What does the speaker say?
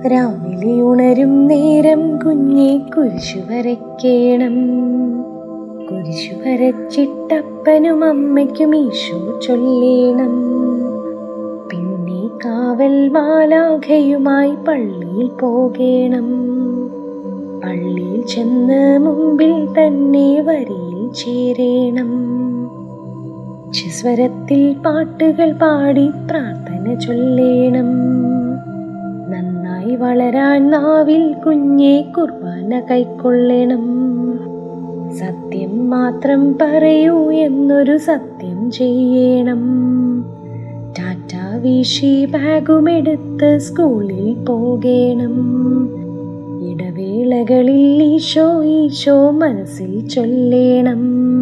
രാവിലെ ഉണരും നേരം കുഞ്ഞെ കുരിശു വരയ്ക്കേണം കുരിശു വരച്ചിട്ടപ്പനും അമ്മയ്ക്കും ഈശോ ചൊല്ലേണം പിന്നെ കാവൽ മാലാഖയുമായി പള്ളിയിൽ പോകേണം പള്ളിയിൽ ചെന്ന് മുമ്പിൽ തന്നെ വരിയിൽ ചേരേണം സ്വരത്തിൽ പാട്ടുകൾ പാടി പ്രാർത്ഥന ചൊല്ലേണം നന്നായി വളരാൻ നാവിൽ കുഞ്ഞെ കുർബാന കൈക്കൊള്ളണം സത്യം മാത്രം പറയൂ എന്നൊരു സത്യം ചെയ്യണം ടാറ്റ വീശി ബാഗുമെടുത്ത് സ്കൂളിൽ പോകേണം ഇടവേളകളിൽ ഈശോ ഈശോ മനസ്സിൽ ചൊല്ലേണം